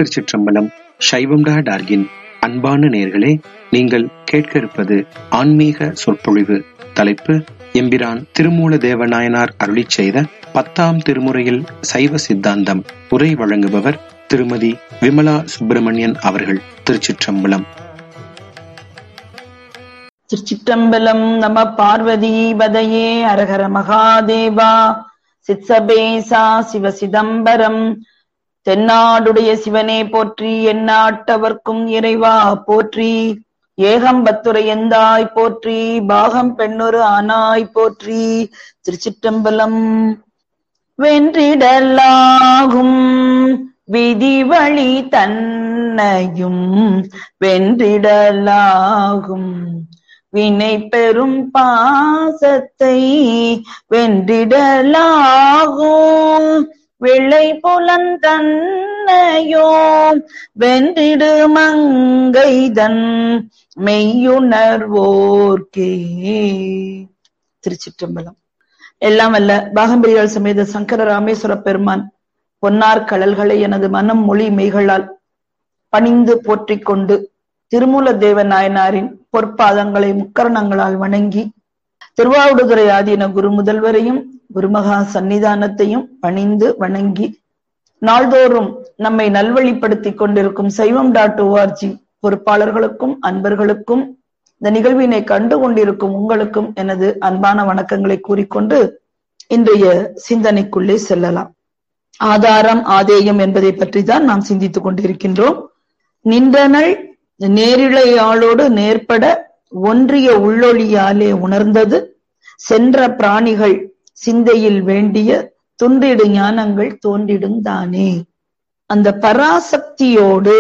திருச்சிற்றம்பலம் சைவம் டா டார்கின் அன்பான நேர்களே நீங்கள் கேட்க இருப்பது ஆன்மீக சொற்பொழிவு தலைப்பு எம்பிரான் திருமூல தேவநாயனார் அருளிச் செய்த பத்தாம் திருமுறையில் சைவ சித்தாந்தம் உரை வழங்குபவர் திருமதி விமலா சுப்பிரமணியன் அவர்கள் திருச்சிற்றம்பலம் திருச்சிற்றம்பலம் நம பார்வதி பதையே அரகர மகாதேவா சித்சபேசா சிவ சிதம்பரம் தென்னாடுடைய சிவனே போற்றி எந்நாட்டவர்க்கும் இறைவா போற்றி ஏகம்பத்துரை எந்தாய் போற்றி பாகம் பெண்ணொரு ஆனாய் போற்றி திருச்சிற்றம்பலம் வென்றிடலாகும் விதி வழி தன்னையும் வென்றிடலாகும் வினை பெரும் பாசத்தை வென்றிடலாகும் வெள்ளை புலன் தன்னையோ வென்றிடு மங்கைதன் மெய்யுணர்வோர்க்கே திருச்சிற்றம்பலம் எல்லாம் அல்ல பாகம்பிரியால் சமேத சங்கர ராமேஸ்வர பெருமான் பொன்னார் கடல்களை எனது மனம் மொழி மெய்களால் பணிந்து போற்றிக் கொண்டு திருமூல தேவ நாயனாரின் பொற்பாதங்களை முக்கரணங்களால் வணங்கி திருவாவடுதுறை ஆதீன குரு முதல்வரையும் குருமகா சன்னிதானத்தையும் பணிந்து வணங்கி நாள்தோறும் நம்மை நல்வழிப்படுத்திக் கொண்டிருக்கும் சைவம் டாட் ஓஆர்ஜி பொறுப்பாளர்களுக்கும் அன்பர்களுக்கும் இந்த நிகழ்வினை கண்டு கொண்டிருக்கும் உங்களுக்கும் எனது அன்பான வணக்கங்களை கூறிக்கொண்டு இன்றைய சிந்தனைக்குள்ளே செல்லலாம் ஆதாரம் ஆதேயம் என்பதை பற்றி தான் நாம் சிந்தித்துக் கொண்டிருக்கின்றோம் நின்றனள் நேரிழையாளோடு நேர்பட ஒன்றிய உள்ளொளியாலே உணர்ந்தது சென்ற பிராணிகள் சிந்தையில் வேண்டிய துன்றிடு ஞானங்கள் தோன்றிடும் தானே அந்த பராசக்தியோடு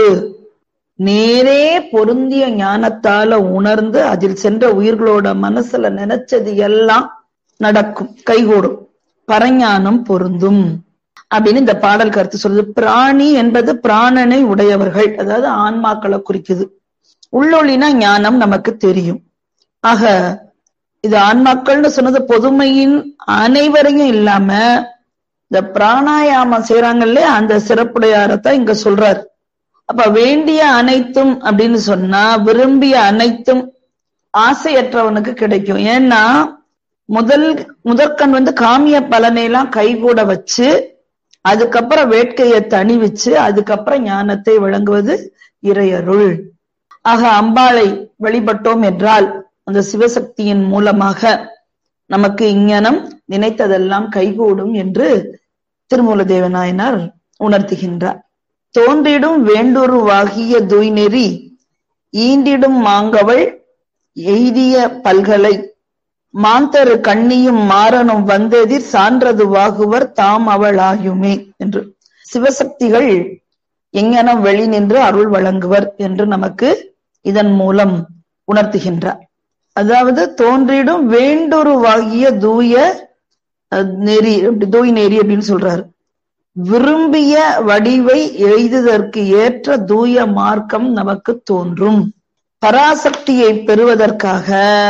நேரே பொருந்திய ஞானத்தால உணர்ந்து அதில் சென்ற உயிர்களோட மனசுல நினைச்சது எல்லாம் நடக்கும் கைகூடும் பரஞானம் பொருந்தும் அப்படின்னு இந்த பாடல் கருத்து சொல்லுது பிராணி என்பது பிராணனை உடையவர்கள் அதாவது ஆன்மாக்களை குறிக்குது உள்ளொளினா ஞானம் நமக்கு தெரியும் ஆக இது ஆன்மாக்கள்னு சொன்னது பொதுமையின் அனைவரையும் இல்லாம இந்த பிராணாயாமம் செய்யறாங்கல்ல அந்த சிறப்புடையாரத்தான் இங்க சொல்றார் அப்ப வேண்டிய அனைத்தும் அப்படின்னு சொன்னா விரும்பிய அனைத்தும் ஆசையற்றவனுக்கு கிடைக்கும் ஏன்னா முதல் முதற்கண் வந்து காமிய பலனை எல்லாம் கைகூட வச்சு அதுக்கப்புறம் வேட்கையை தணிவிச்சு அதுக்கப்புறம் ஞானத்தை வழங்குவது இறையருள் ஆக அம்பாளை வழிபட்டோம் என்றால் அந்த சிவசக்தியின் மூலமாக நமக்கு இங்ஞனம் நினைத்ததெல்லாம் கைகூடும் என்று திருமூல தேவநாயனார் உணர்த்துகின்றார் தோன்றிடும் வேண்டுருவாகிய துய்நெறி ஈண்டிடும் மாங்கவள் எய்திய பல்கலை மாந்தரு கண்ணியும் மாறனும் வந்தெதிர் சான்றது வாகுவர் தாம் அவள் ஆயுமே என்று சிவசக்திகள் எங்கனம் வெளி நின்று அருள் வழங்குவர் என்று நமக்கு இதன் மூலம் உணர்த்துகின்றார் அதாவது தோன்றிடும் வேண்டுருவாகிய தூய நெறி தூய் நெறி அப்படின்னு சொல்றாரு விரும்பிய வடிவை எய்துதற்கு ஏற்ற தூய மார்க்கம் நமக்கு தோன்றும் பராசக்தியை பெறுவதற்காக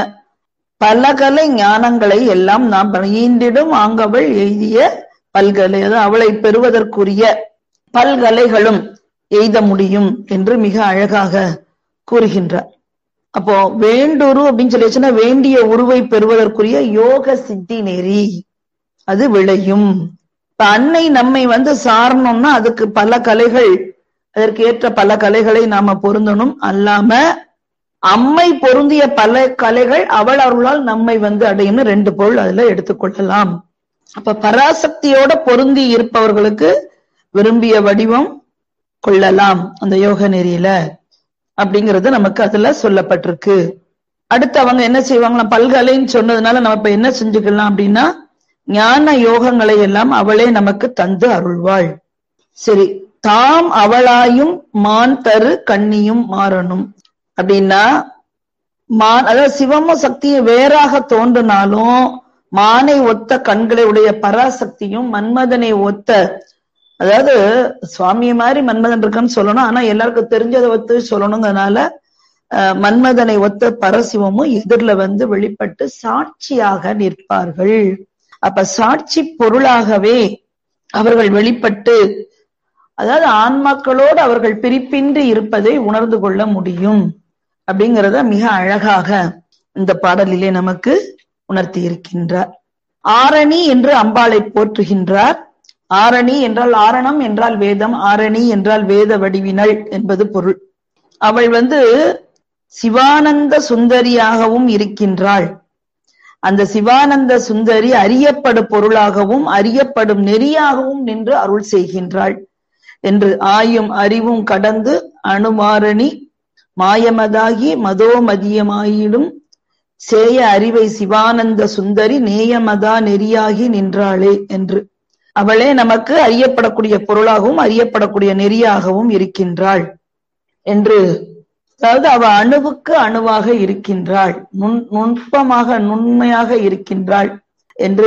பலகலை ஞானங்களை எல்லாம் நாம் ஈண்டிடும் ஆங்கவள் எழுதிய பல்கலை அதாவது அவளை பெறுவதற்குரிய பல்கலைகளும் எய்த முடியும் என்று மிக அழகாக கூறுகின்றார் அப்போ வேண்டுரு அப்படின்னு சொல்லிச்சுன்னா வேண்டிய உருவை பெறுவதற்குரிய யோக சித்தி நெறி அது விளையும் இப்ப அன்னை நம்மை வந்து சாரணும்னா அதுக்கு பல கலைகள் அதற்கு ஏற்ற பல கலைகளை நாம பொருந்தணும் அல்லாம அம்மை பொருந்திய பல கலைகள் அவள் அருளால் நம்மை வந்து அடையும்னு ரெண்டு பொருள் அதுல எடுத்துக்கொள்ளலாம் அப்ப பராசக்தியோட பொருந்தி இருப்பவர்களுக்கு விரும்பிய வடிவம் கொள்ளலாம் அந்த யோக நெறியில அப்படிங்கிறது நமக்கு அதுல சொல்லப்பட்டிருக்கு அடுத்து அவங்க என்ன செய்வாங்களா பல்கலைன்னு சொன்னதுனால நம்ம இப்ப என்ன செஞ்சுக்கலாம் அப்படின்னா ஞான யோகங்களை எல்லாம் அவளே நமக்கு தந்து அருள்வாள் சரி தாம் அவளாயும் மான் தரு கண்ணியும் மாறணும் அப்படின்னா மான் அதாவது சிவமும் சக்தியும் வேறாக தோன்றினாலும் மானை ஒத்த கண்களை உடைய பராசக்தியும் மன்மதனை ஒத்த அதாவது சுவாமிய மாதிரி மன்மதன் இருக்கான்னு சொல்லணும் ஆனா எல்லாருக்கும் தெரிஞ்சதை ஒத்து சொல்லணுங்கிறதுனால மன்மதனை ஒத்த பரசிவமும் எதிரில வந்து வெளிப்பட்டு சாட்சியாக நிற்பார்கள் அப்ப சாட்சி பொருளாகவே அவர்கள் வெளிப்பட்டு அதாவது ஆன்மாக்களோடு அவர்கள் பிரிப்பின்றி இருப்பதை உணர்ந்து கொள்ள முடியும் அப்படிங்கிறத மிக அழகாக இந்த பாடலிலே நமக்கு உணர்த்தி இருக்கின்றார் ஆரணி என்று அம்பாளை போற்றுகின்றார் ஆரணி என்றால் ஆரணம் என்றால் வேதம் ஆரணி என்றால் வேத வடிவினள் என்பது பொருள் அவள் வந்து சிவானந்த சுந்தரியாகவும் இருக்கின்றாள் அந்த சிவானந்த சுந்தரி அறியப்படும் பொருளாகவும் அறியப்படும் நெறியாகவும் நின்று அருள் செய்கின்றாள் என்று ஆயும் அறிவும் கடந்து அணுமாரணி மாயமதாகி மதோமதியமாயிடும் சேய அறிவை சிவானந்த சுந்தரி நேயமதா நெறியாகி நின்றாளே என்று அவளே நமக்கு அறியப்படக்கூடிய பொருளாகவும் அறியப்படக்கூடிய நெறியாகவும் இருக்கின்றாள் என்று அதாவது அவ அணுவுக்கு அணுவாக இருக்கின்றாள் நுண் நுட்பமாக நுண்மையாக இருக்கின்றாள் என்று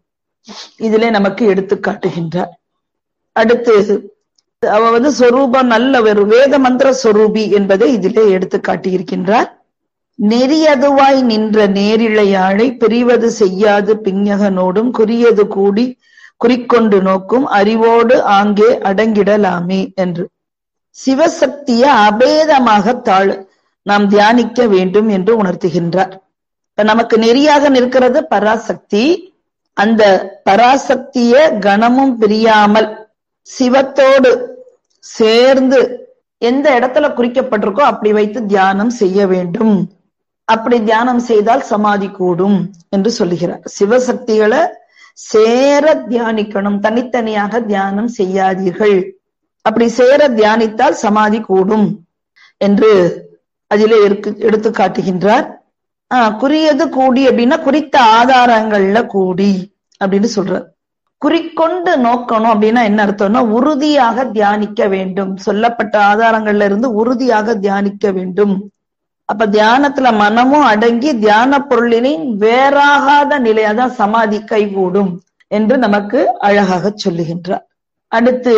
இதிலே நமக்கு எடுத்து காட்டுகின்றார் அடுத்து அவ வந்து சொரூபம் நல்ல ஒரு வேத மந்திர சொரூபி என்பதை இதிலே எடுத்து காட்டியிருக்கின்றார் நெறியதுவாய் நின்ற நேரிழையாழை பிரிவது செய்யாது பிஞகனோடும் குறியது கூடி குறிக்கொண்டு நோக்கும் அறிவோடு ஆங்கே அடங்கிடலாமே என்று சிவசக்திய அபேதமாக தாழ் நாம் தியானிக்க வேண்டும் என்று உணர்த்துகின்றார் இப்ப நமக்கு நெறியாக நிற்கிறது பராசக்தி அந்த பராசக்திய கணமும் பிரியாமல் சிவத்தோடு சேர்ந்து எந்த இடத்துல குறிக்கப்பட்டிருக்கோ அப்படி வைத்து தியானம் செய்ய வேண்டும் அப்படி தியானம் செய்தால் சமாதி கூடும் என்று சொல்லுகிறார் சிவசக்திகளை சேர தியானிக்கணும் தனித்தனியாக தியானம் செய்யாதீர்கள் அப்படி சேர தியானித்தால் சமாதி கூடும் என்று அதிலே எடுத்து காட்டுகின்றார் ஆஹ் குறியது கூடி அப்படின்னா குறித்த ஆதாரங்கள்ல கூடி அப்படின்னு சொல்றார் குறிக்கொண்டு நோக்கணும் அப்படின்னா என்ன அர்த்தம்னா உறுதியாக தியானிக்க வேண்டும் சொல்லப்பட்ட ஆதாரங்கள்ல இருந்து உறுதியாக தியானிக்க வேண்டும் அப்ப தியானத்துல மனமும் அடங்கி தியான பொருளினை வேறாகாத நிலை அதான் சமாதி கைகூடும் என்று நமக்கு அழகாக சொல்லுகின்றார் அடுத்து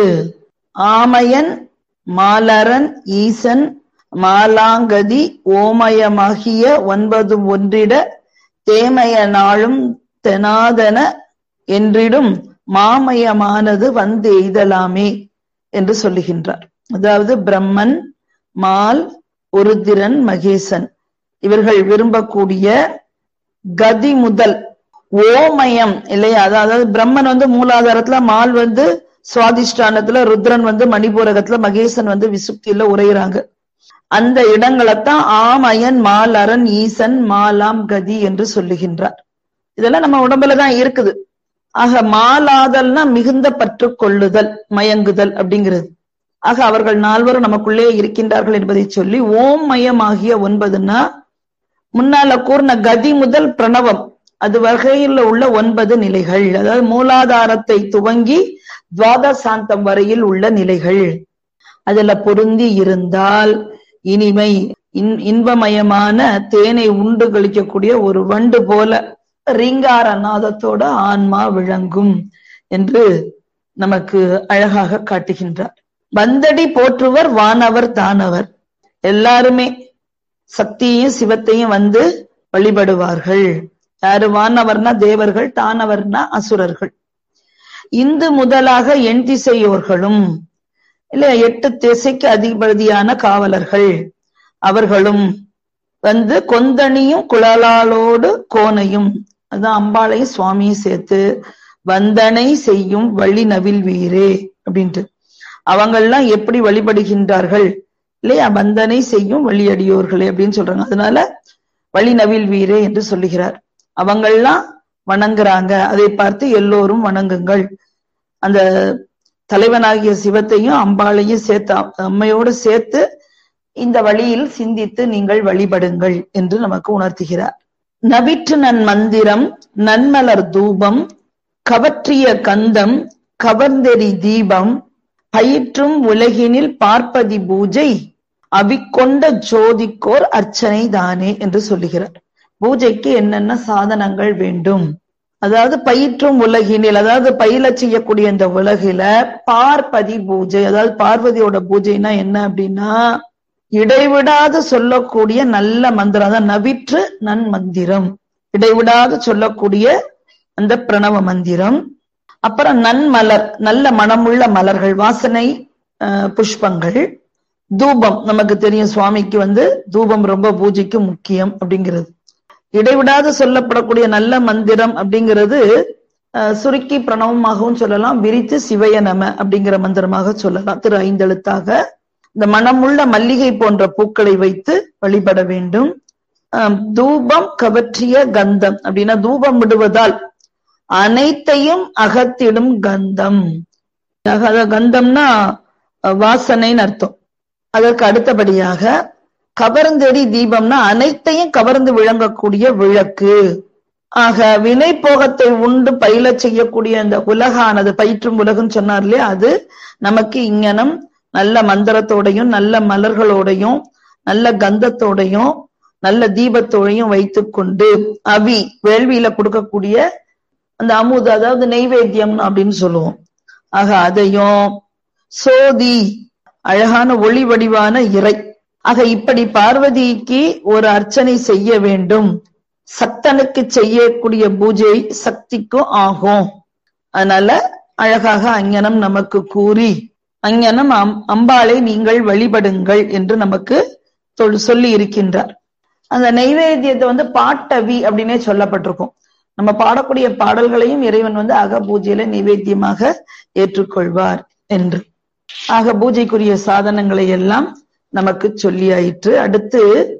ஆமையன் மாலரன் ஈசன் மாலாங்கதி ஓமயமாகிய ஒன்பது ஒன்றிட தேமய நாளும் தெனாதன என்றிடும் மாமயமானது வந்து எய்தலாமே என்று சொல்லுகின்றார் அதாவது பிரம்மன் மால் ஒருதிரன் மகேசன் இவர்கள் விரும்பக்கூடிய கதி முதல் ஓமயம் இல்லையா அதாவது பிரம்மன் வந்து மூலாதாரத்துல மால் வந்து சுவாதிஷ்டானத்துல ருத்ரன் வந்து மணிபூரகத்துல மகேசன் வந்து விசுப்தியில உரையிறாங்க அந்த இடங்களைத்தான் ஆமயன் மால் அரண் ஈசன் மாலாம் கதி என்று சொல்லுகின்றார் இதெல்லாம் நம்ம உடம்புலதான் இருக்குது ஆக மாலாதல்னா மிகுந்த பற்று கொள்ளுதல் மயங்குதல் அப்படிங்கிறது ஆக அவர்கள் நால்வரும் நமக்குள்ளே இருக்கின்றார்கள் என்பதை சொல்லி ஓம் மயமாகிய ஒன்பதுன்னா முன்னால கூர்ன கதி முதல் பிரணவம் அது வகையில் உள்ள ஒன்பது நிலைகள் அதாவது மூலாதாரத்தை துவங்கி துவாதசாந்தம் வரையில் உள்ள நிலைகள் அதுல பொருந்தி இருந்தால் இனிமை இன் இன்பமயமான தேனை உண்டு கழிக்கக்கூடிய ஒரு வண்டு போல ரீங்கார நாதத்தோட ஆன்மா விளங்கும் என்று நமக்கு அழகாக காட்டுகின்றார் வந்தடி போற்றுவர் வானவர் தானவர் எல்லாருமே சக்தியையும் சிவத்தையும் வந்து வழிபடுவார்கள் யாரு வானவர்னா தேவர்கள் தானவர்னா அசுரர்கள் இந்து முதலாக எண் திசையோர்களும் இல்ல எட்டு திசைக்கு அதிபதியான காவலர்கள் அவர்களும் வந்து கொந்தணியும் குழலாளோடு கோனையும் அதான் அம்பாளையும் சுவாமியும் சேர்த்து வந்தனை செய்யும் வழி நவில் வீரே அப்படின்ட்டு அவங்கெல்லாம் எப்படி வழிபடுகின்றார்கள் இல்லையா வந்தனை செய்யும் வழியடியோர்களே அப்படின்னு சொல்றாங்க அதனால வழி நவில் வீரே என்று சொல்லுகிறார் அவங்கெல்லாம் வணங்குறாங்க அதை பார்த்து எல்லோரும் வணங்குங்கள் அந்த தலைவனாகிய சிவத்தையும் அம்பாளையும் சேர்த்து அம்மையோடு சேர்த்து இந்த வழியில் சிந்தித்து நீங்கள் வழிபடுங்கள் என்று நமக்கு உணர்த்துகிறார் நவிற்று நன் மந்திரம் நன்மலர் தூபம் கவற்றிய கந்தம் கவர்ந்தெறி தீபம் பயிற்றும் உலகினில் பார்ப்பதி பூஜை அவிக்கொண்ட ஜோதிக்கோர் அர்ச்சனை தானே என்று சொல்லுகிறார் பூஜைக்கு என்னென்ன சாதனங்கள் வேண்டும் அதாவது பயிற்றும் உலகினில் அதாவது பயில செய்யக்கூடிய இந்த உலகில பார்ப்பதி பூஜை அதாவது பார்வதியோட பூஜைனா என்ன அப்படின்னா இடைவிடாது சொல்லக்கூடிய நல்ல மந்திரம் அதான் நவிற்று நன் மந்திரம் இடைவிடாது சொல்லக்கூடிய அந்த பிரணவ மந்திரம் அப்புறம் நன்மலர் நல்ல மனமுள்ள மலர்கள் வாசனை அஹ், புஷ்பங்கள் தூபம் நமக்கு தெரியும் சுவாமிக்கு வந்து தூபம் ரொம்ப பூஜைக்கு முக்கியம் அப்படிங்கிறது இடைவிடாது சொல்லப்படக்கூடிய நல்ல மந்திரம் அப்படிங்கிறது அஹ், சுருக்கி பிரணவமாகவும் சொல்லலாம் விரித்து சிவய நம அப்படிங்கிற மந்திரமாக சொல்லலாம் திரு ஐந்தெழுத்தாக இந்த மனமுள்ள மல்லிகை போன்ற பூக்களை வைத்து வழிபட வேண்டும் அஹ், தூபம் கவற்றிய கந்தம் அப்படின்னா தூபம் விடுவதால் அனைத்தையும் அகத்திடும் கந்தம் அத கந்தம்னா அஹ், வாசனைன்னு அர்த்தம் அதற்கு அடுத்தபடியாக கவர்ந்தெடி தீபம்னா அனைத்தையும் கவர்ந்து விளங்கக்கூடிய விளக்கு ஆக வினை போகத்தை உண்டு பயில செய்யக்கூடிய அந்த உலகானது பயிற்றும் உலகுன்னு சொன்னார் இல்லையா அது நமக்கு இங்கனம் நல்ல மந்திரத்தோடையும் நல்ல மலர்களோடையும் நல்ல கந்தத்தோடையும் நல்ல தீபத்தோடையும் வைத்துக்கொண்டு அவி வேள்வியில கொடுக்கக்கூடிய அந்த அமுது அதாவது நெய்வேத்தியம் அப்படின்னு சொல்லுவோம் ஆக அதையும் சோதி அழகான ஒளி வடிவான இறை ஆக இப்படி பார்வதிக்கு ஒரு அர்ச்சனை செய்ய வேண்டும் சக்தனுக்கு செய்யக்கூடிய பூஜை சக்திக்கும் ஆகும் அதனால அழகாக அங்ஙனம் நமக்கு கூறி அங்ஙனம் அம்- அம்பாளை நீங்கள் வழிபடுங்கள் என்று நமக்கு தொல்- சொல்லி இருக்கின்றார் அந்த நைவேத்தியத்தை வந்து பாட்டவி அப்படின்னே சொல்லப்பட்டிருக்கும் நம்ம பாடக்கூடிய பாடல்களையும் இறைவன் வந்து அக பூஜையில நைவேத்தியமாக ஏற்றுக்கொள்வார் என்று ஆக பூஜைக்குரிய சாதனங்களை எல்லாம் நமக்கு சொல்லியாயிற்று அடுத்து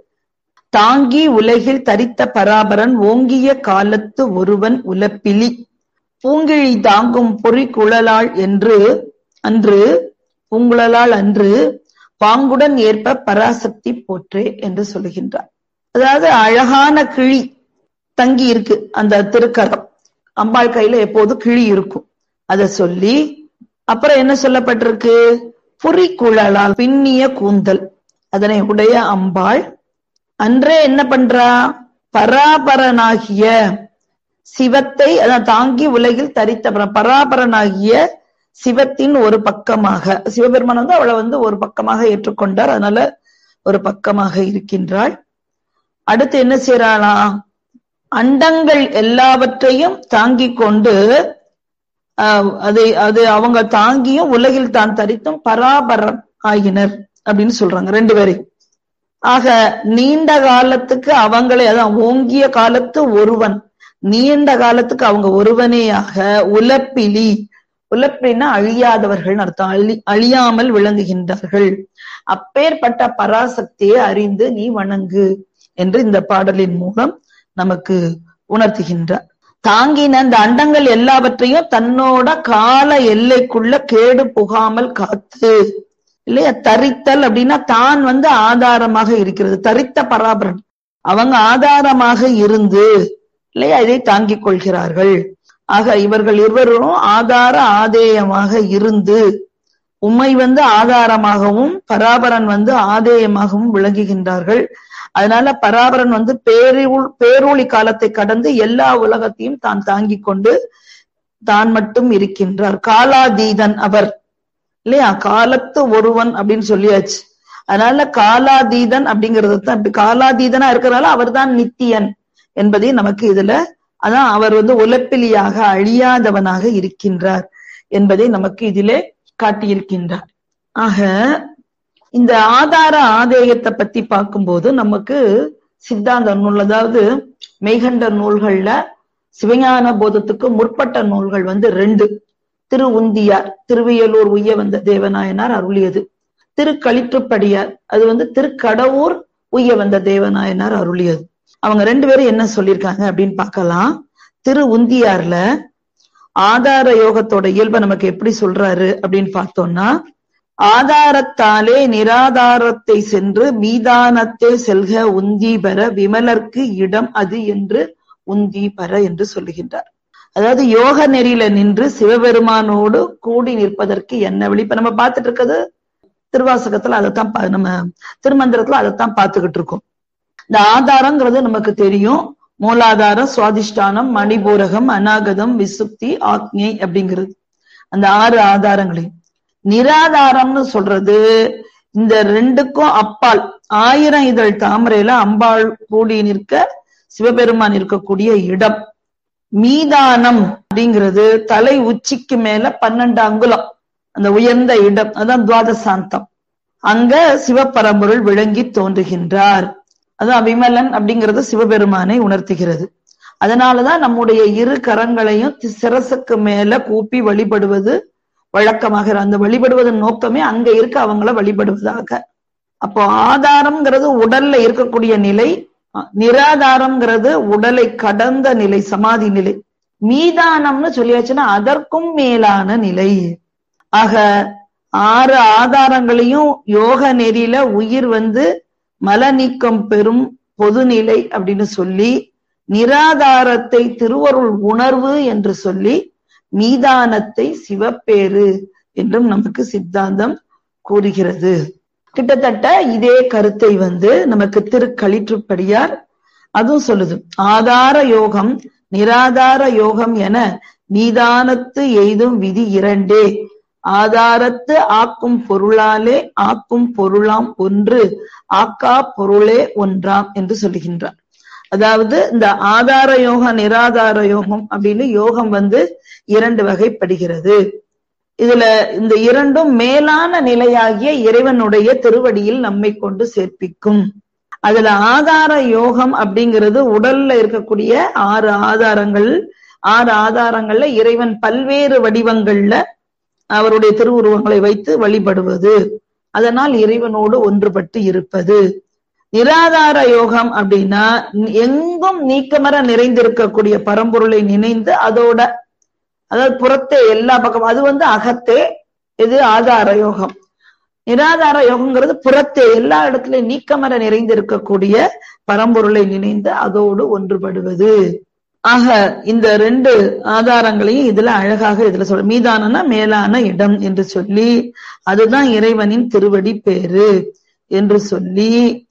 தாங்கி உலகில் தரித்த பராபரன் ஓங்கிய காலத்து ஒருவன் உலப்பிலி பூங்கிழி தாங்கும் பொறி குழலாள் என்று அன்று பூங்குழலாள் அன்று பாங்குடன் ஏற்ப பராசக்தி போற்றே என்று சொல்லுகின்றார் அதாவது அழகான கிளி தங்கி இருக்கு அந்த திருக்கரம் அம்பாள் கையில எப்போது கிளி இருக்கும் அத சொல்லி அப்புறம் என்ன சொல்லப்பட்டிருக்கு புரி குழலால் பின்னிய கூந்தல் அதனை உடைய அம்பாள் அன்றே என்ன பண்றா பராபரனாகிய சிவத்தை அதான் தாங்கி உலகில் தரித்த பர- பராபரனாகிய சிவத்தின் ஒரு பக்கமாக சிவபெருமான் வந்து அவளை வந்து ஒரு பக்கமாக ஏற்றுக்கொண்டார் அதனால ஒரு பக்கமாக இருக்கின்றாள் அடுத்து என்ன செய்யறாளாம் அண்டங்கள் எல்லாவற்றையும் தாங்கிக் கொண்டு ஆஹ் அது அது அவங்க தாங்கியும் உலகில் தான் தரித்தும் பராபரம் ஆகினர் அப்படின்னு சொல்றாங்க ரெண்டு பேரையும் ஆக நீண்ட காலத்துக்கு அவங்களே அதான் ஓங்கிய காலத்து ஒருவன் நீண்ட காலத்துக்கு அவங்க ஒருவனேயாக உலப்பிலி உலப்பினா அழியாதவர்கள் அர்த்தம் அழி அழியாமல் விளங்குகின்றார்கள் அப்பேற்பட்ட பராசக்தியை அறிந்து நீ வணங்கு என்று இந்த பாடலின் மூலம் நமக்கு உணர்த்துகின்றார் தாங்கின அந்த அண்டங்கள் எல்லாவற்றையும் தன்னோட கால எல்லைக்குள்ள கேடு புகாமல் காத்து இல்லையா தரித்தல் அப்படின்னா தான் வந்து ஆதாரமாக இருக்கிறது தரித்த பராபரன் அவங்க ஆதாரமாக இருந்து இல்லையா இதை தாங்கிக் கொள்கிறார்கள் ஆக இவர்கள் இருவரும் ஆதார ஆதேயமாக இருந்து உம்மை வந்து ஆதாரமாகவும் பராபரன் வந்து ஆதேயமாகவும் விளங்குகின்றார்கள் அதனால பராபரன் வந்து பேருள் பேரொளி காலத்தை கடந்து எல்லா உலகத்தையும் தான் தாங்கிக் கொண்டு தான் மட்டும் இருக்கின்றார் காலாதீதன் அவர் இல்லையா காலத்து ஒருவன் அப்படின்னு சொல்லியாச்சு அதனால காலாதீதன் அப்படிங்கிறது தான் இப்படி காலாதீதனா இருக்கிறனால அவர்தான் நித்தியன் என்பதை நமக்கு இதுல அதான் அவர் வந்து உலப்பிலியாக அழியாதவனாக இருக்கின்றார் என்பதை நமக்கு இதிலே காட்டியிருக்கின்றார் ஆக இந்த ஆதார ஆதேயத்தை பத்தி பார்க்கும்போது நமக்கு சித்தாந்த நூல் அதாவது மெய்கண்ட நூல்கள்ல சிவஞான போதத்துக்கு முற்பட்ட நூல்கள் வந்து ரெண்டு திரு உந்தியார் திருவியலூர் உய்ய வந்த தேவநாயனார் அருளியது திருக்களிற்றுப்படியார் அது வந்து திருக்கடவுர் உய்ய வந்த தேவநாயனார் அருளியது அவங்க ரெண்டு பேரும் என்ன சொல்லியிருக்காங்க அப்படின்னு பார்க்கலாம் திரு உந்தியார்ல ஆதார யோகத்தோட இயல்பை நமக்கு எப்படி சொல்றாரு அப்படின்னு பார்த்தோம்னா ஆதாரத்தாலே நிராதாரத்தை சென்று மீதானத்தே செல்க உந்தி பெற விமலர்க்கு இடம் அது என்று உந்தி பெற என்று சொல்லுகின்றார் அதாவது யோக நெறியில நின்று சிவபெருமானோடு கூடி நிற்பதற்கு என்ன வழி இப்ப நம்ம பார்த்துட்டு இருக்கிறது திருவாசகத்துல அதைத்தான் பா- நம்ம திருமந்திரத்துல அதைத்தான் பார்த்துக்கிட்டு இருக்கோம் இந்த ஆதாரங்கிறது நமக்கு தெரியும் மூலாதாரம் சுவாதிஷ்டானம் மணிபூரகம் அநாகதம் விசுப்தி ஆக்ஞை அப்படிங்கிறது அந்த ஆறு ஆதாரங்களையும் நிராதாரம்னு சொல்றது இந்த ரெண்டுக்கும் அப்பால் ஆயிரம் இதழ் தாமரையில அம்பாள் கூடி நிற்க சிவபெருமான் இருக்கக்கூடிய இடம் மீதானம் அப்படிங்கிறது தலை உச்சிக்கு மேல பன்னெண்டு அங்குலம் அந்த உயர்ந்த இடம் அதான் துவாதசாந்தம் அங்க சிவபரம்பொருள் விளங்கி தோன்றுகின்றார் அதான் விமலன் அப்படிங்கிறது சிவபெருமானை உணர்த்துகிறது அதனாலதான் நம்முடைய இரு கரங்களையும் சிரசுக்கு மேல கூப்பி வழிபடுவது வழக்கமாக அந்த வழிபடுவதன் நோக்கமே அங்க இருக்க அவங்கள வழிபடுவதாக அப்போ ஆதாரம்ங்கிறது உடல்ல இருக்கக்கூடிய நிலை நிராதாரம்ங்கிறது உடலை கடந்த நிலை சமாதி நிலை மீதானம்னு சொல்லியாச்சுன்னா அதற்கும் மேலான நிலை ஆக ஆறு ஆதாரங்களையும் யோக நெறியில உயிர் வந்து மல நீக்கம் பெறும் பொதுநிலை அப்படின்னு சொல்லி நிராதாரத்தை திருவருள் உணர்வு என்று சொல்லி மீதானத்தை சிவப்பேறு என்றும் நமக்கு சித்தாந்தம் கூறுகிறது கிட்டத்தட்ட இதே கருத்தை வந்து நமக்கு திருக்களிற்றுப்படியார் அதுவும் சொல்லுது ஆதார யோகம் நிராதார யோகம் என நீதானத்து எய்தும் விதி இரண்டே ஆதாரத்து ஆக்கும் பொருளாலே ஆக்கும் பொருளாம் ஒன்று ஆக்கா பொருளே ஒன்றாம் என்று சொல்லுகின்றார் அதாவது இந்த ஆதார யோகம் நிராதார யோகம் அப்படின்னு யோகம் வந்து இரண்டு வகைப்படுகிறது இதுல இந்த இரண்டும் மேலான நிலையாகிய இறைவனுடைய திருவடியில் நம்மை கொண்டு சேர்ப்பிக்கும் அதுல ஆதார யோகம் அப்படிங்கிறது உடல்ல இருக்கக்கூடிய ஆறு ஆதாரங்கள் ஆறு ஆதாரங்கள்ல இறைவன் பல்வேறு வடிவங்கள்ல அவருடைய திருவுருவங்களை வைத்து வழிபடுவது அதனால் இறைவனோடு ஒன்றுபட்டு இருப்பது நிராதார யோகம் அப்படின்னா எங்கும் நீக்கமர நிறைந்திருக்கக்கூடிய பரம்பொருளை நினைந்து அதோட அதாவது புறத்தே எல்லா பக்கம் அது வந்து அகத்தே இது ஆதார யோகம் நிராதார யோகங்கிறது புறத்தே எல்லா இடத்துலயும் நீக்கமர நிறைந்திருக்கக்கூடிய பரம்பொருளை நினைந்து அதோடு ஒன்றுபடுவது ஆக இந்த ரெண்டு ஆதாரங்களையும் இதுல அழகாக இதுல சொல்ற மீதானனா மேலான இடம் என்று சொல்லி அதுதான் இறைவனின் திருவடி பேரு என்று சொல்லி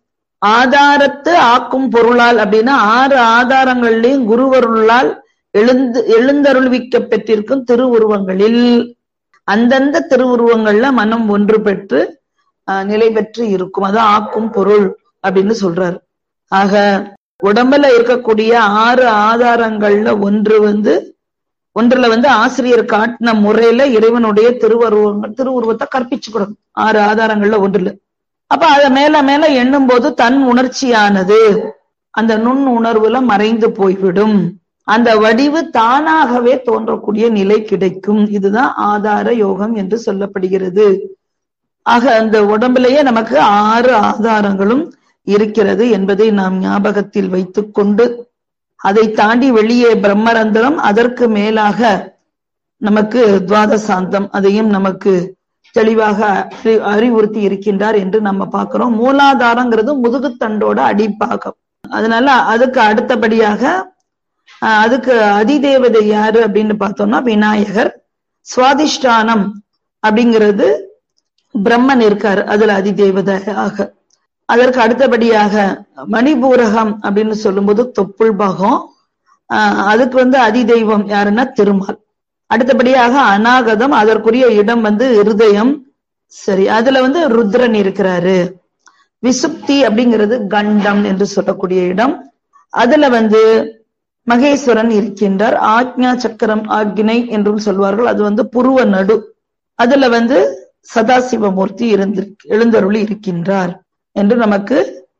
ஆதாரத்து ஆக்கும் பொருளால் அப்படின்னா ஆறு ஆதாரங்கள்லயும் குருவருளால் எழுந்து எழுந்தருள்விக்க பெற்றிருக்கும் திருவுருவங்களில் அந்தந்த திருவுருவங்கள்ல மனம் ஒன்று பெற்று நிலை பெற்று இருக்கும் அதான் ஆக்கும் பொருள் அப்படின்னு சொல்றாரு ஆக உடம்புல இருக்கக்கூடிய ஆறு ஆதாரங்கள்ல ஒன்று வந்து ஒன்றுல வந்து ஆசிரியர் காட்டின முறையில இறைவனுடைய திருவுருவங்கள் திருவுருவத்தை கற்பிச்சு கொடுக்கும் ஆறு ஆதாரங்கள்ல ஒன்றுல அப்ப அத மேல மேல எண்ணும் போது தன் உணர்ச்சியானது அந்த நுண் உணர்வுல மறைந்து போய்விடும் அந்த வடிவு தானாகவே தோன்றக்கூடிய நிலை கிடைக்கும் இதுதான் ஆதார யோகம் என்று சொல்லப்படுகிறது ஆக அந்த உடம்புலயே நமக்கு ஆறு ஆதாரங்களும் இருக்கிறது என்பதை நாம் ஞாபகத்தில் வைத்துக் கொண்டு அதை தாண்டி வெளியே பிரம்மரந்திரம் அதற்கு மேலாக நமக்கு துவாதசாந்தம் அதையும் நமக்கு தெளிவாக அறிவுறுத்தி இருக்கின்றார் என்று நம்ம பார்க்கிறோம் மூலாதாரங்கிறது முதுகுத்தண்டோட அடிப்பாகம் அதனால அதுக்கு அடுத்தபடியாக அதுக்கு அதிதேவதை யாரு அப்படின்னு பார்த்தோம்னா விநாயகர் சுவாதிஷ்டானம் அப்படிங்கிறது பிரம்மன் இருக்காரு அதுல அதிதேவதையாக அதற்கு அடுத்தபடியாக மணிபூரகம் அப்படின்னு சொல்லும்போது தொப்புள் பாகம் அதுக்கு வந்து அதிதெய்வம் யாருன்னா திருமால் அடுத்தபடியாக அநாகதம் அதற்குரிய இடம் வந்து இருதயம் சரி அதுல வந்து ருத்ரன் இருக்கிறாரு விசுப்தி அப்படிங்கிறது கண்டம் என்று சொல்லக்கூடிய இடம் அதுல வந்து மகேஸ்வரன் இருக்கின்றார் ஆக்ஞா சக்கரம் ஆக்னை என்றும் சொல்வார்கள் அது வந்து புருவ நடு அதுல வந்து சதாசிவமூர்த்தி இருந்து எழுந்தருளி இருக்கின்றார் என்று நமக்கு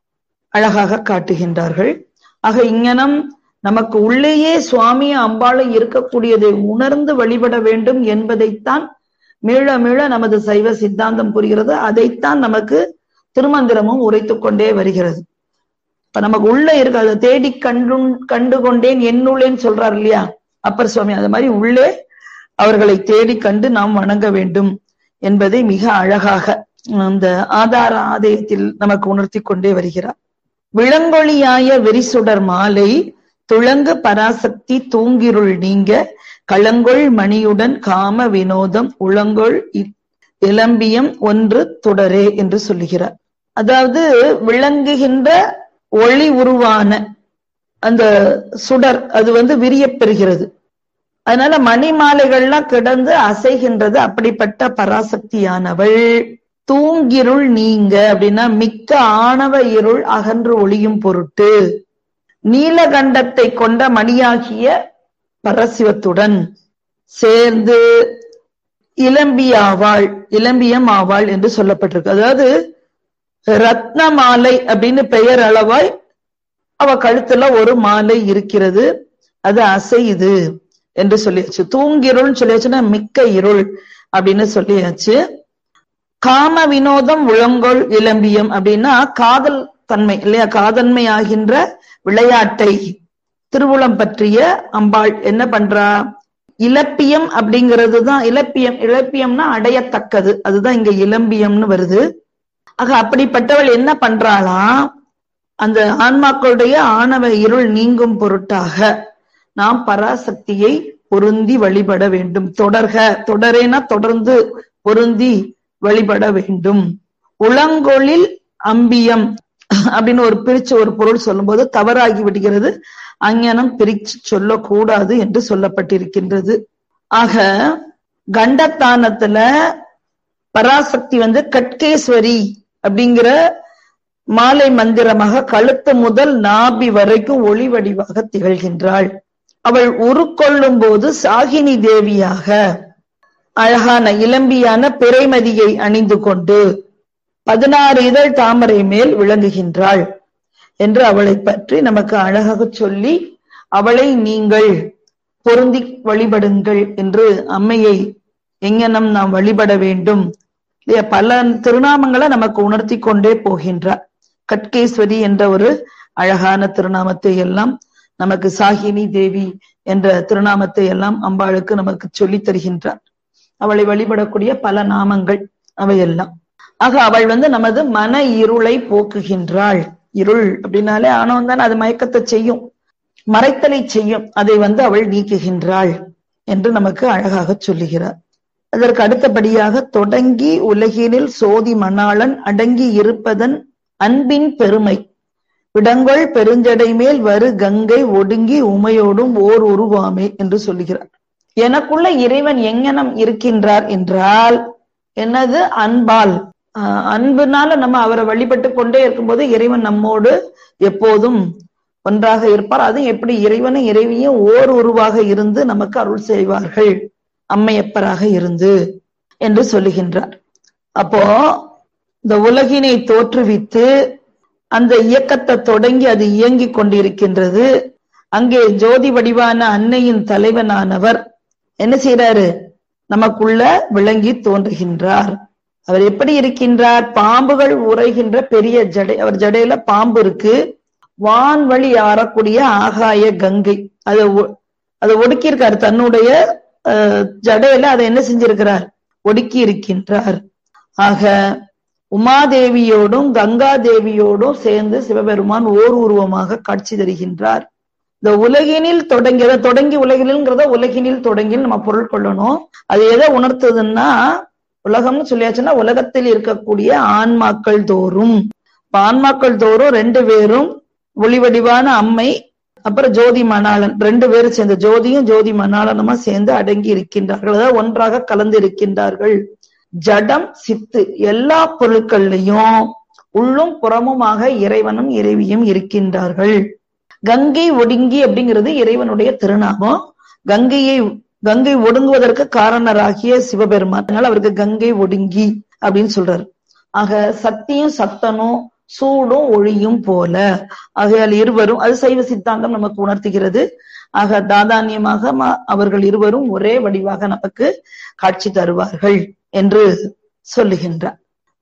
அழகாக காட்டுகின்றார்கள் ஆக இங்கனம் நமக்கு உள்ளேயே சுவாமி அம்பாளை இருக்கக்கூடியதை உணர்ந்து வழிபட வேண்டும் என்பதைத்தான் மீள மீள நமது சைவ சித்தாந்தம் புரிகிறது அதைத்தான் நமக்கு திருமந்திரமும் உரைத்து கொண்டே வருகிறது இப்ப நமக்கு உள்ள இருக்கு அதை தேடி கண்டு கண்டு கொண்டேன் என்னுள்ளேன்னு சொல்றாரு இல்லையா அப்பர் சுவாமி அது மாதிரி உள்ளே அவர்களை தேடி கண்டு நாம் வணங்க வேண்டும் என்பதை மிக அழகாக அந்த ஆதார ஆதயத்தில் நமக்கு உணர்த்தி கொண்டே வருகிறார் விளங்கொழியாய வெறிசுடர் மாலை துளங்கு பராசக்தி தூங்கிருள் நீங்க களங்கொள் மணியுடன் காம வினோதம் உளங்கொள் இளம்பியம் ஒன்று தொடரே என்று சொல்லுகிறார் அதாவது விளங்குகின்ற ஒளி உருவான அந்த சுடர் அது வந்து விரியப் பெறுகிறது அதனால மணி மாலைகள்லாம் கிடந்து அசைகின்றது அப்படிப்பட்ட பராசக்தியானவள் தூங்கிருள் நீங்க அப்படின்னா மிக்க ஆணவ இருள் அகன்று ஒளியும் பொருட்டு நீலகண்டத்தை கொண்ட மணியாகிய பரசிவத்துடன் சேர்ந்து இளம்பியாவாள் இளம்பியம் ஆவாள் என்று சொல்லப்பட்டிருக்கு அதாவது ரத்ன மாலை அப்படின்னு பெயர் அளவாய் அவ கழுத்துல ஒரு மாலை இருக்கிறது அது அசையுது என்று சொல்லியாச்சு தூங்கிருள்னு சொல்லியாச்சுன்னா மிக்க இருள் அப்படின்னு சொல்லியாச்சு காம வினோதம் உழங்கோள் இளம்பியம் அப்படின்னா காதல் தன்மை இல்லையா காதன்மை ஆகின்ற விளையாட்டை திருவுளம் பற்றிய அம்பாள் என்ன பண்றா இலப்பியம் அப்படிங்கிறது தான் இலப்பியம் இலப்பியம்னா அடையத்தக்கது அதுதான் இங்க இளம்பியம்னு வருது ஆக அப்படிப்பட்டவள் என்ன பண்றாளாம் அந்த ஆன்மாக்களுடைய ஆணவ இருள் நீங்கும் பொருட்டாக நாம் பராசக்தியை பொருந்தி வழிபட வேண்டும் தொடர்க தொடரேனா தொடர்ந்து பொருந்தி வழிபட வேண்டும் உளங்கொழில் அம்பியம் அப்படின்னு ஒரு பிரிச்சு ஒரு பொருள் சொல்லும்போது தவறாகி விடுகிறது அஞ்ஞானம் பிரிச்சு சொல்லக்கூடாது என்று சொல்லப்பட்டிருக்கின்றது ஆக கண்டத்தானத்துல பராசக்தி வந்து கட்கேஸ்வரி அப்படிங்கிற மாலை மந்திரமாக கழுத்து முதல் நாபி வரைக்கும் ஒளி வடிவாக திகழ்கின்றாள் அவள் உருக்கொள்ளும் போது சாகினி தேவியாக அழகான இளம்பியான பிறைமதியை அணிந்து கொண்டு பதினாறு இதழ் தாமரை மேல் விளங்குகின்றாள் என்று அவளை பற்றி நமக்கு அழகாக சொல்லி அவளை நீங்கள் பொருந்தி வழிபடுங்கள் என்று அம்மையை எங்கனம் நாம் வழிபட வேண்டும் இல்லையா பல திருநாமங்களை நமக்கு உணர்த்தி கொண்டே போகின்றார் கட்கேஸ்வரி என்ற ஒரு அழகான திருநாமத்தை எல்லாம் நமக்கு சாகினி தேவி என்ற திருநாமத்தை எல்லாம் அம்பாளுக்கு நமக்கு சொல்லி தருகின்றார் அவளை வழிபடக்கூடிய பல நாமங்கள் அவையெல்லாம் ஆக அவள் வந்து நமது மன இருளை போக்குகின்றாள் இருள் அப்படின்னாலே ஆணவம் தானே அது மயக்கத்தை செய்யும் மறைத்தலை செய்யும் அதை வந்து அவள் நீக்குகின்றாள் என்று நமக்கு அழகாக சொல்லுகிறார் அதற்கு அடுத்தபடியாக தொடங்கி உலகினில் சோதி மணாளன் அடங்கி இருப்பதன் அன்பின் பெருமை விடங்கொள் பெருஞ்சடை மேல் வரு கங்கை ஒடுங்கி உமையோடும் ஓர் உருவாமே என்று சொல்லுகிறார் எனக்குள்ள இறைவன் எங்கனம் இருக்கின்றார் என்றால் என்னது அன்பால் அன்புனால நம்ம அவரை வழிபட்டு கொண்டே இருக்கும்போது இறைவன் நம்மோடு எப்போதும் ஒன்றாக இருப்பார் அதுவும் எப்படி இறைவனும் இறைவியும் ஓர் உருவாக இருந்து நமக்கு அருள் செய்வார்கள் அம்மையப்பராக இருந்து என்று சொல்லுகின்றார் அப்போ இந்த உலகினை தோற்றுவித்து அந்த இயக்கத்தை தொடங்கி அது இயங்கிக் கொண்டிருக்கின்றது அங்கே ஜோதி வடிவான அன்னையின் தலைவனானவர் என்ன செய்யறாரு நமக்குள்ள விளங்கி தோன்றுகின்றார் அவர் எப்படி இருக்கின்றார் பாம்புகள் உரைகின்ற பெரிய ஜடை அவர் ஜடையில பாம்பு இருக்கு வான்வழி ஆறக்கூடிய ஆகாய கங்கை அதை அதை ஒடுக்கி இருக்காரு தன்னுடைய ஜடையில அதை என்ன செஞ்சிருக்கிறார் ஒடுக்கி இருக்கின்றார் ஆக உமாதேவியோடும் கங்கா தேவியோடும் சேர்ந்து சிவபெருமான் ஓர் உருவமாக காட்சி தருகின்றார் இந்த உலகினில் தொடங்கி எதை தொடங்கி உலகினில்ங்கிறத உலகினில் தொடங்கி நம்ம பொருள் கொள்ளணும் அது எதை உணர்த்துதுன்னா உலகம்னு சொல்லியாச்சுன்னா உலகத்தில் இருக்கக்கூடிய ஆன்மாக்கள் தோறும் ஆன்மாக்கள் தோறும் ரெண்டு பேரும் ஒளிவடிவான அம்மை அப்புறம் ஜோதி மணாளன் ரெண்டு பேரும் சேர்ந்து ஜோதியும் ஜோதி மணாளனுமா சேர்ந்து அடங்கி இருக்கின்றார்கள் அதாவது ஒன்றாக கலந்து இருக்கின்றார்கள் ஜடம் சித்து எல்லா பொருட்கள்லையும் உள்ளும் புறமுமாக இறைவனும் இறைவியும் இருக்கின்றார்கள் கங்கை ஒடுங்கி அப்படிங்கிறது இறைவனுடைய திருநாமம் கங்கையை கங்கை ஒடுங்குவதற்கு காரணராகிய சிவபெருமான் அதனால அவருக்கு கங்கை ஒடுங்கி அப்படின்னு சொல்றாரு ஆக சக்தியும் சத்தனும் சூடும் ஒளியும் போல ஆகையால் இருவரும் அது சைவ சித்தாந்தம் நமக்கு உணர்த்துகிறது ஆக தாதானியமாக அவர்கள் இருவரும் ஒரே வடிவாக நமக்கு காட்சி தருவார்கள் என்று சொல்லுகின்றார்